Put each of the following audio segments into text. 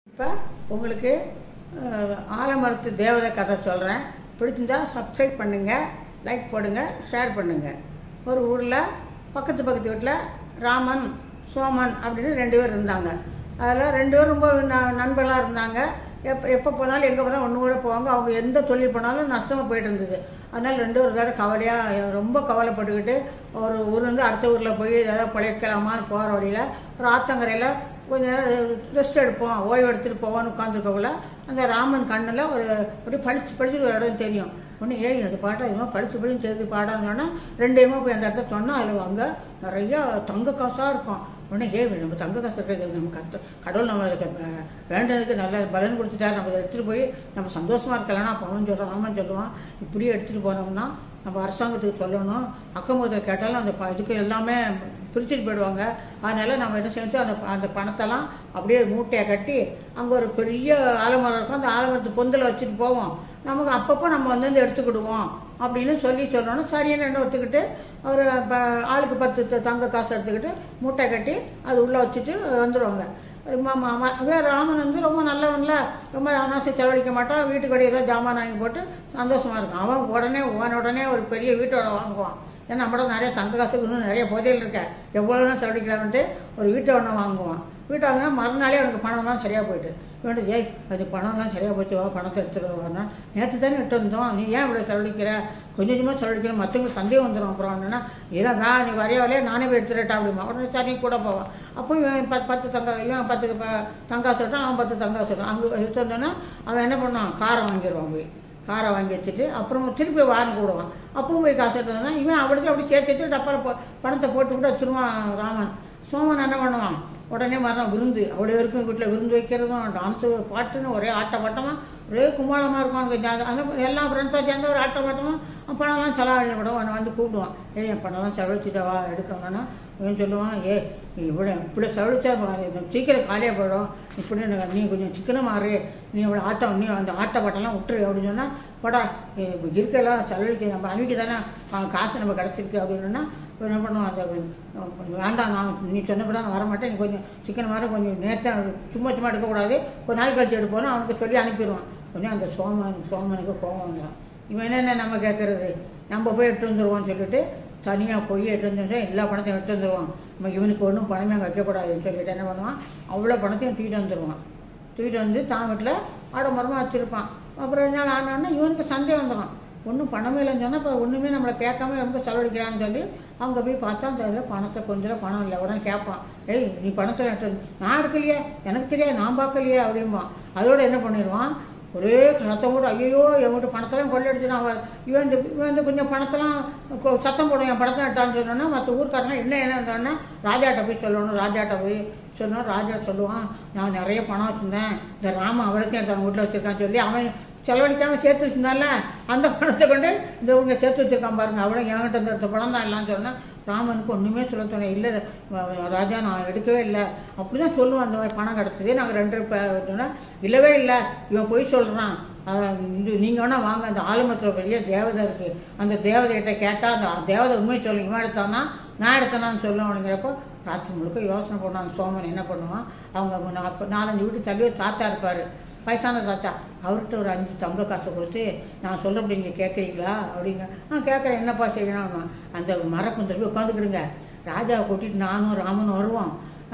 இப்போ உங்களுக்கு அஹ், ஆலமரத்து தேவதை கதை சொல்கிறேன் பிடிச்சிருந்தா சப்ஸ்கிரைப் பண்ணுங்கள் லைக் போடுங்க ஷேர் பண்ணுங்கள் ஒரு ஊரில் பக்கத்து பக்கத்து வீட்டில் ராமன் சோமன் அப்படின்னு ரெண்டு பேர் இருந்தாங்க அதில் ரெண்டு பேரும் ரொம்ப ந- நண்பர்களாக இருந்தாங்க எப்போ எப்போ போனாலும் எங்கே போனாலும் ஒன்று கூட போவாங்க அவங்க எந்த தொழில் பண்ணாலும் நஷ்டமாக போயிட்டு இருந்தது அதனால் ரெண்டு ஒரு தடவை கவலையாக ரொம்ப கவலைப்பட்டுக்கிட்டு ஒரு ஊர்லேருந்து அடுத்த ஊரில் போய் ஏதாவது பிழைக்கலாமான்னு போகிற வழியில் ஒரு ஆத்தங்கரையில் கொஞ்ச நேரம் ரெஸ்ட் எடுப்போம் ஓய்வு எடுத்துகிட்டு போவோம்னு உட்காந்துருக்கக்குள்ள அந்த ராமன் கண்ணில் ஒரு அப்படி படிச்சு படிச்சு ஒரு இடம் தெரியும் ஒன்று ஏய் அது பாட்டா இதுமா படிச்சு படிச்சு தெரிஞ்சு பாடான்னு சொன்னால் ரெண்டையுமா போய் அந்த இடத்த சொன்னால் அதில் அங்கே நிறைய தங்க காசாக இருக்கும் உடனே ஏய் நம்ம தங்க காசு இருக்கிறது நம்ம கஷ்ட கடவுள் நம்ம அதுக்கு, அஹ், வேண்டதுக்கு நல்ல பலன் கொடுத்துட்டாரு நம்ம அதை எடுத்துகிட்டு போய் நம்ம சந்தோஷமா இருக்கலன்னா அப்போ அவன் சொல்கிறான் ராமன் சொல்லுவான் இப்படியே எடுத்துகிட்டு போனோம்னா நம்ம அரசாங்கத்துக்கு சொல்லணும் அக்கம் பக்கத்தில் கேட்டாலும் அந்த ப- இதுக்கு எல்லாமே பிரிச்சுட்டு போயிடுவாங்க அதனால நம்ம என்ன செஞ்சோம் அந்த ப- அந்த பணத்தெல்லாம் அப்படியே மூட்டையை கட்டி அங்கே ஒரு பெரிய ஆலமரம் இருக்கும் அந்த ஆலமரத்து பொந்தில் வச்சுட்டு போவோம் நமக்கு அப்பப்போ நம்ம வந்து வந்து எடுத்துக்கிடுவோம் அப்படின்னு சொல்லி சொல்லணும் சரியான ரெண்டு ஒத்துக்கிட்டு ஒரு ப- ஆளுக்கு பத்து த- தங்க காசு எடுத்துக்கிட்டு மூட்டை கட்டி அது உள்ளே வச்சுட்டு வந்துடுவாங்க மாமா அதே ராமன் வந்து ரொம்ப நல்லவன்ல ரொம்ப அனாசை செலவழிக்க மாட்டான் வீட்டுக்கு வெளியே ஏதோ ஜாமான் வாங்கி போட்டு சந்தோஷமா இருக்கும் அவன் உடனே உன உடனே ஒரு பெரிய வீட்டோட வாங்குவான் ஏன்னா நம்மளோட நிறைய தங்க காசுக்கு இன்னும் நிறைய புதையல் இருக்க எவ்வளோ செலவழிக்கலாம்ட்டு ஒரு வீட்டை ஒன்று வாங்குவான் வீட்டை வாங்கினா மறுநாளே அவனுக்கு பணம்லாம் சரியாக போயிட்டு இவன்ட்டு ஏய் அது பணம்லாம் சரியாக போச்சு வா பணத்தை எடுத்துகிட்டு வரனா நேற்று தானே விட்டு வந்தோம் நீ ஏன் இவ்வளோ செலவழிக்கிற கொஞ்சம் கொஞ்சமாக செலவழிக்கிற மற்றவங்களுக்கு சந்தேகம் வந்துடும் அப்புறம் என்னன்னா இல்லை நான் நீ வரைய வரைய நானே போய் எடுத்துட்டா அப்படிமா உடனே சரி கூட போவான் அப்போ இவன் பத்து பத்து தங்க இவன் பத்து ப- தங்காசு விட்டான் அவன் பத்து தங்காசு விட்டான் அங்கே எடுத்து வந்தோன்னா அவன் என்ன பண்ணுவான் காரம் வாங்கிடுவான் போய் காரை வாங்கி வச்சுட்டு அப்புறம் திருப்பி வாரம் கூடுவான் அப்பவும் போய் காசு எடுத்து வந்தான் இவன் அவளுக்கு அப்படி சேர்த்து வச்சு டப்பாவில் போ பணத்தை போட்டு விட்டு வச்சிருவான் ராமன் சோமன் என்ன பண்ணுவான் உடனே மரணம் விருந்து அவ்வளோ இருக்கும் வீட்டில் விருந்து வைக்கிறதும் டான்ஸு பாட்டுன்னு ஒரே ஆட்ட பாட்டமாக ஒரே கும்மாளமாக இருக்கும் அவனுக்கு ஜா- அந்த எல்லாம் ஃப்ரெண்ட்ஸாக சேர்ந்து ஒரு ஆட்ட பாட்டமாக பணம்லாம் செலவழிக்கப்படும் அவனை வந்து கூப்பிடுவான் ஏய் என் பணம்லாம் செலவழிச்சுட்டா வா எடுக்கணும்னா இவன் சொல்லுவான் ஏ நீ இவ்வளோ இப்படி செலவழிச்சா பாரு, இது சீக்கிரம் காலியாக போயிடும் இப்படி எனக்கு நீ கொஞ்சம் சிக்கனம் மாறு நீ இவ்வளோ ஆட்டம் நீ அந்த ஆட்ட பாட்டெல்லாம் விட்டுரு அப்படின்னு சொன்னால் படா இப்போ இருக்கலாம் செலவழிக்க நம்ம அன்னைக்கு தானே அவன் காசு நம்ம கிடச்சிருக்கு அப்படின்னா இவன் என்ன பண்ணுவான் அந்த அஹ், வேண்டாம் நான் நீ சொன்னப்பட நான் வரமாட்டேன் நீ கொஞ்சம் சிக்கனம் மாற கொஞ்சம் நேற்று சும்மா சும்மா எடுக்கக்கூடாது ஒரு நாள் கழிச்சு எடுப்போன்னு அவனுக்கு சொல்லி அனுப்பிடுவான் உடனே அந்த சோமன் சோமனுக்கு கோவம் வந்துடும் இவன் என்னென்ன நம்ம கேட்கறது நம்ம போய் எடுத்து வந்துடுவோம்னு சொல்லிட்டு தனியாக போய் எடுத்து வந்துட்டு எல்லா பணத்தையும் எடுத்து வந்துடுவான் நம்ம இவனுக்கு ஒன்றும் பணமே அங்கே வைக்கக்கூடாதுன்னு சொல்லிட்டு என்ன பண்ணுவான் அவ்வளோ பணத்தையும் தூக்கிட்டு வந்துடுவான் தூக்கிட்டு வந்து தான் வீட்டில் ஆடம்பரமாக வச்சுருப்பான் அப்புறம் என்ன நாள் ஆனான்னா இவனுக்கு சந்தேகம் வந்துடும் ஒன்றும் பணமே இல்லைன்னு சொன்னால் இப்போ ஒன்றுமே நம்மளை கேட்காம ரொம்ப செலவழிக்கிறான்னு சொல்லி அங்கே போய் பார்த்தா அந்த இதில் பணத்தை கொஞ்சம் பணம் இல்லை உடனே கேட்பான் ஏய் நீ பணத்தை எடுத்து வந்து- நான் எடுக்கலையே எனக்கு தெரியாது நான் பார்க்கலையே அப்படிம்பான் அதோட என்ன பண்ணிடுவான் ஒரே சத்தம் போட்டு ஐயோ என்கிட்ட பணத்தெல்லாம் கொள்ளடிச்சு நான் வர- இவன் இந்த இவன் வந்து கொஞ்சம் பணத்தெல்லாம் கொ- சத்தம் போடும் என் பணத்தை எடுத்தான்னு சொன்னோன்னா மற்ற ஊர்க்காரங்க என்ன என்ன இருந்தான்னா ராஜாட்ட போய் சொல்லணும் ராஜாட்ட போய் சொன்னோம் ராஜா சொல்லுவான் நான் நிறைய பணம் வச்சுருந்தேன் இந்த ராம அவளுக்கும் எடுத்து அவன் வீட்டில் வச்சுருக்கான்னு சொல்லி அவன் செலவழிக்காம சேர்த்து வச்சிருந்தான்ல அந்த பணத்தை கொண்டு இந்த ஊங்க சேர்த்து வச்சிருக்கான் பாருங்க அவளும் என்கிட்ட இருந்த எடுத்த பணம் தான் இல்லைன்னு சொன்னேன் ராமனுக்கு ஒன்றுமே சொல்ல தோணும் இல்லை வ- ராஜா நான் எடுக்கவே இல்லை அப்படி தான் சொல்லுவான் அந்த மாதிரி பணம் கிடச்சது நாங்கள் ரெண்டு சொன்னால் இல்லவே இல்லை இவன் போய் சொல்கிறான் நீங்கள் வேணால் வாங்க அந்த ஆலமரத்தில் பெரிய தேவதை இருக்குது அந்த தேவதைகிட்ட கேட்டால் அந்த தேவதை உண்மை சொல்லு இவன் எடுத்தானா நான் எடுத்தனான்னு சொல்லுவானுங்கிறப்போ ராத்திரி முழுக்க யோசனை பண்ணுவான் அந்த சோமன் என்ன பண்ணுவான் அவங்க நாற்ப- நாலஞ்சு வீட்டு தள்ளி ஒரு தாத்தா இருப்பார் வயசான தாத்தா அவர்கிட்ட ஒரு அஞ்சு தங்க காசை கொடுத்து நான் சொல்கிறப்படி நீங்கள் கேட்குறீங்களா அப்படிங்க ஆ கேட்குறேன் என்னப்பா செய்யணும் அந்த மரப்பந்தல் போய் உட்காந்துக்கிடுங்க ராஜாவை கூட்டிட்டு நானும் ராமனும் வருவோம்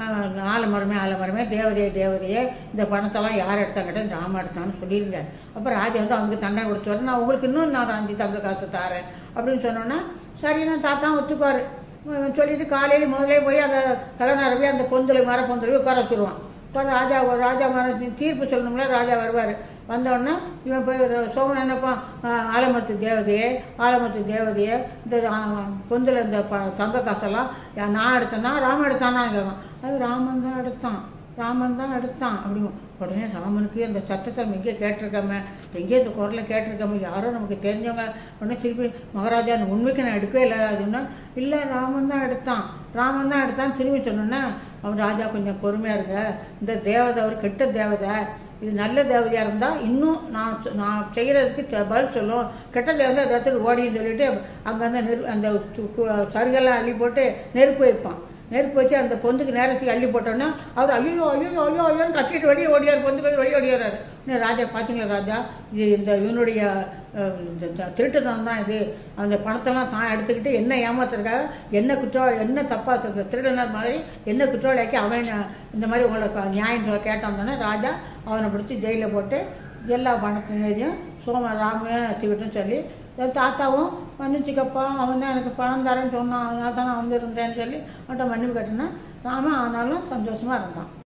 ஆலமரமே ஆலமரமே தேவதையே தேவதையே இந்த பணத்தெல்லாம் யார் எடுத்தாங்கிட்ட ராம எடுத்தான்னு சொல்லிடுங்க அப்போ ராஜா வந்து அவங்க தண்டனை கொடுத்துவாரு நான் உங்களுக்கு இன்னும் நான் ஒரு அஞ்சு தங்க காசு தாரேன் அப்படின்னு சொன்னோன்னா சரின்னா தாத்தா ஒத்துக்குவார் சொல்லிட்டு காலையில் முதல்ல போய் அந்த கலனார போய் அந்த பொந்தல் மர பொந்தல் போய் உட்கார வச்சுருவான் உட்கார ராஜா ராஜா மர தீர்ப்பு சொல்லணும்ல ராஜா வருவார் வந்தோடனே இவன் போய் ஒரு சோமன் என்னப்பா ஆஹ் ஆலமரத்து தேவதையே ஆலமரத்து தேவதையே இந்த பொந்தில் இந்த ப தங்க காசெல்லாம் யா- நான் எடுத்தேன்னா ராமன் எடுத்தானா கேட்கும் அது ராமன் தான் எடுத்தான் ராமன் தான் எடுத்தான் அப்படிங்கும் உடனே ராமனுக்கு அந்த சத்தத்தை நம்ம எங்கேயோ கேட்டிருக்கோமே எங்கேயோ இந்த குரலை கேட்டிருக்கோமே யாரோ நமக்கு தெரிஞ்சவங்க உடனே திருப்பி மகாராஜா அந்த உண்மைக்கு நான் எடுக்கவே இல்லை அப்படின்னா இல்லை ராமன் தான் எடுத்தான் ராமன் தான் எடுத்தான் திரும்பி சொன்னோன்னே அவன் ராஜா கொஞ்சம் பொறுமையாக இருங்க இந்த தேவதை ஒரு கெட்ட தேவதை இது நல்ல தேவதையாக இருந்தால் இன்னும் நான் சொ- நான் செய்கிறதுக்கு த- பதில் சொல்லும் கெட்ட தேவதை அதை எடுத்துட்டு ஓடின்னு சொல்லிட்டு அங்கே அந்த நெரு அந்த து- கு- சருகெல்லாம் அள்ளி போட்டு நெருப்பு வைப்பான் நெருப்பு வச்சு அந்த பொந்துக்கு நேரத்துக்கு அள்ளி போட்டோன்னா அவர் ஐயோ ஐயோ ஐயோ ஐயோன்னு கத்திட்டு வெளியே ஓடியார் பொந்துக்கு வெளியே வெளியே ஓடியாரு இன்னும் ராஜா பார்த்தீங்களா ராஜா இது இந்த இவனுடைய அஹ், இந்த த- திருட்டுத்தனம் தான் இது அந்த பணத்தெல்லாம் தான் எடுத்துக்கிட்டு என்ன ஏமாத்துறதுக்காக என்ன குற்றவாளி என்ன தப்பாக திருடனர் மாதிரி என்ன குற்றவாளியாக்கி அவன் இந்த மாதிரி உங்களுக்கு நியாயம் சொல்ல கேட்டான் தானே ராஜா அவனை பிடிச்சி ஜெயிலில் போட்டு எல்லா பணத்தையும் சோம ராமையும் வச்சுக்கிட்டுன்னு சொல்லி என் தாத்தாவும் மன்னிச்சுக்கப்பா அவன் தான் எனக்கு பணம் தரேன்னு சொன்னான் அதனால தான் நான் வந்திருந்தேன்னு சொல்லி அவன்கிட்ட மன்னிப்பு கட்டினேன் ராமன் ஆனாலும் சந்தோஷமாக இருந்தான்